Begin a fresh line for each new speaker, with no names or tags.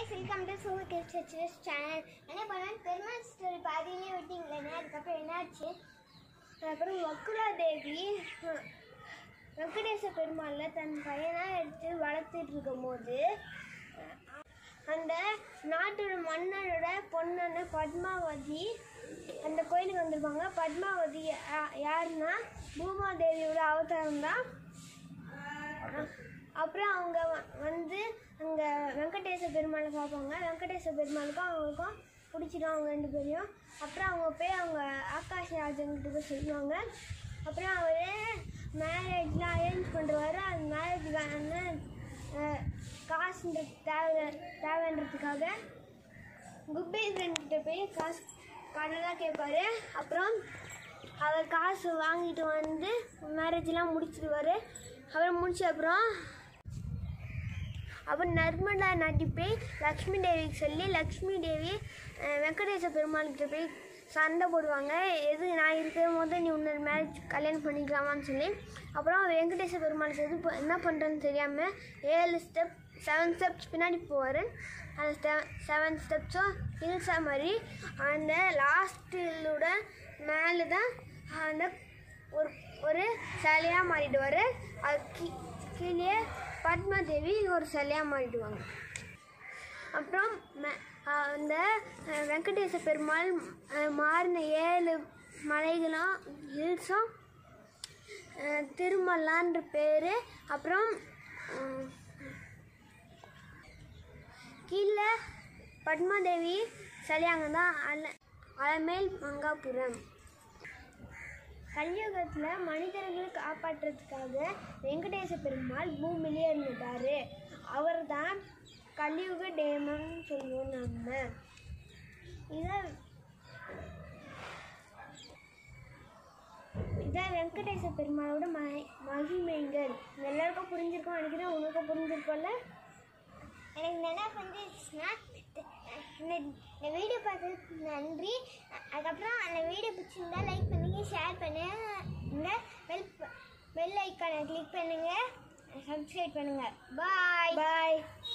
guys welcome to super kids channel என்ன பண்ணேன் Perumal story பாதியிலே விட்டீங்களே அதுக்கப்புறம் என்னாச்சு அப்புறம் வக்குலா தேவி அஹ், வெங்கடேச பெருமாள்ல தன் பையனாக எடுத்து வளர்த்துட்டு இருக்கும்போது அஹ், அந்த நாட்டோட மன்னரோட பொண்ணான பத்மாவதி அந்த கோயிலுக்கு வந்திருப்பாங்க பத்மாவதி யா- யாருன்னா பூமாதேவியோட அவதாரம் தான் அப்புறம் அவங்க வ- வந்து அங்கே வெங்கடேச பெருமாளை பார்ப்பாங்க வெங்கடேச பெருமாளுக்கும் அவங்களுக்கும் பிடிச்சிடும் அவங்க ரெண்டு பேரையும் அப்புறம் அவங்க போய் அவங்க ஆகாஷ் ராஜன்கிட்ட போய் சொல்லுவாங்க அப்புறம் அவர் மேரேஜ்லாம் அரேஞ்ச் பண்ணுறாரு அந்த மேரேஜுக்கான காசுன்ற தேவை தேவைன்றதுக்காக குபேந்திரன் கிட்ட போய் காசு கடனாக கேட்பாரு அப்புறம் அவர் காசு வாங்கிட்டு வந்து மேரேஜ்லாம் முடிச்சிடுவார் அப்புறம் முடிச்ச அப்புறம் அப்புறம் நர்மதா நாட்டி போய் லக்ஷ்மி தேவிக்கு சொல்லி லக்ஷ்மி தேவி அஹ், வெங்கடேச பெருமாள்கிட்ட போய் சண்டை போடுவாங்க எது நான் இருக்கும் போது நீ உன்னை மேரேஜ் கல்யாணம் பண்ணிக்கலாமான்னு சொல்லி அப்புறம் வெங்கடேச பெருமாளுக்கு எது ப- என்ன பண்ணுறேன்னு தெரியாமல் ஏழு ஸ்டெப் செவன் ஸ்டெப்ஸ் பின்னாடி போவார் அந்த செவன் ஸ்டெப்ஸும் ஹில்ஸா மாதிரி அந்த லாஸ்ட் ஹில்லோட மேலே தான் அந்த ஒரு ஒரு சிலையாக மாறிடுவார் அது கீ- கீழே பத்மாதேவி ஒரு சிலையாக மாறிடுவாங்க அப்புறம் ம- அஹ் அந்த அஹ், வெங்கடேச பெருமாள் அஹ், மாறின ஏழு மலைகளும் ஹில்ஸும் திருமலான்ற பேர் அப்புறம் உம், கீழே பத்மாதேவி சிலையாங்க தான் அல அலமேல் மங்காபுரம் கலியுகத்தில் மனிதர்களை காப்பாற்றுறதுக்காக வெங்கடேச பெருமாள் பூமியிலே இருந்துட்டாரு அவர் தான் கலியுக டேமன் சொல்லுவோம் நம்ம இதை இதான் வெங்கடேச பெருமாளோட ம மகிமைகள் எல்லாருக்கும் புரிஞ்சிருக்கும் நினைக்கிறேன் உனக்கும் புரிஞ்சிருக்கோம்ல எனக்கு நல்லா புரிஞ்சிருச்சுன்னா இந்த இந்த வீடியோ பார்த்ததுக்கு நன்றி அதுக்கப்புறம் அந்த வீடியோ பிடிச்சிருந்தா லைக் பண்ணுங்க ஷேர் பண்ணுங்க பெல் பெல் ஐக்கானை கிளிக் பண்ணுங்க சப்ஸ்கிரைப் பண்ணுங்க பாய் பாய்